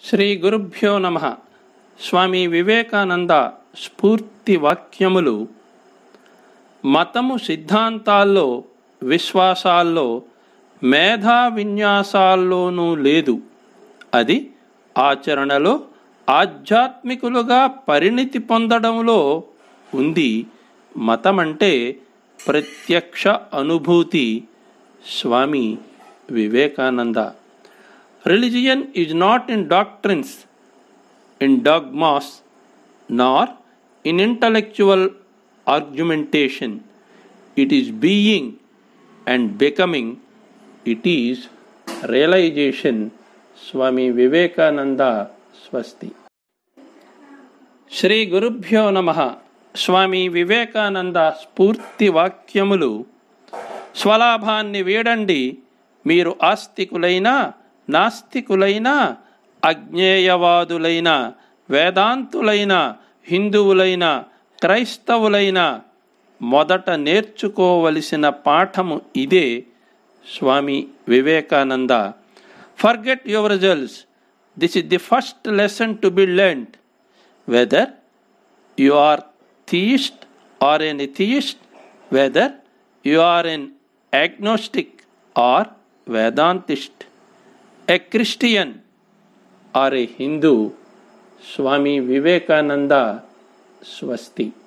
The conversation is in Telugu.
శ్రీ గురుభ్యో నమ స్వామి వివేకానంద స్ఫూర్తి వాక్యములు మతము సిద్ధాంతాల్లో విశ్వాసాల్లో మేధా విన్యాసాల్లోనూ లేదు అది ఆచరణలో ఆధ్యాత్మికులుగా పరిణితి పొందడంలో ఉంది మతమంటే ప్రత్యక్ష అనుభూతి Swami Vivekananda religion is not in doctrines in dogmas nor in intellectual argumentation. It is being and becoming, it is realization. Swami Vivekananda స్వస్తి శ్రీ గురుభ్యో నమ స్వామి వివేకానంద స్ఫూర్తి వాక్యములు స్వలాభాన్ని వీడండి మీరు ఆస్తికులైనా నాస్తికులైనా అజ్ఞేయవాదులైన వేదాంతులైన హిందువులైన క్రైస్తవులైన మొదట నేర్చుకోవలసిన పాఠము ఇదే Swami Vivekananda forget your results this is the first lesson to be learned whether you are theist or atheist whether you are an agnostic or Vedantist, a Christian or a Hindu, Swami Vivekananda Swasti.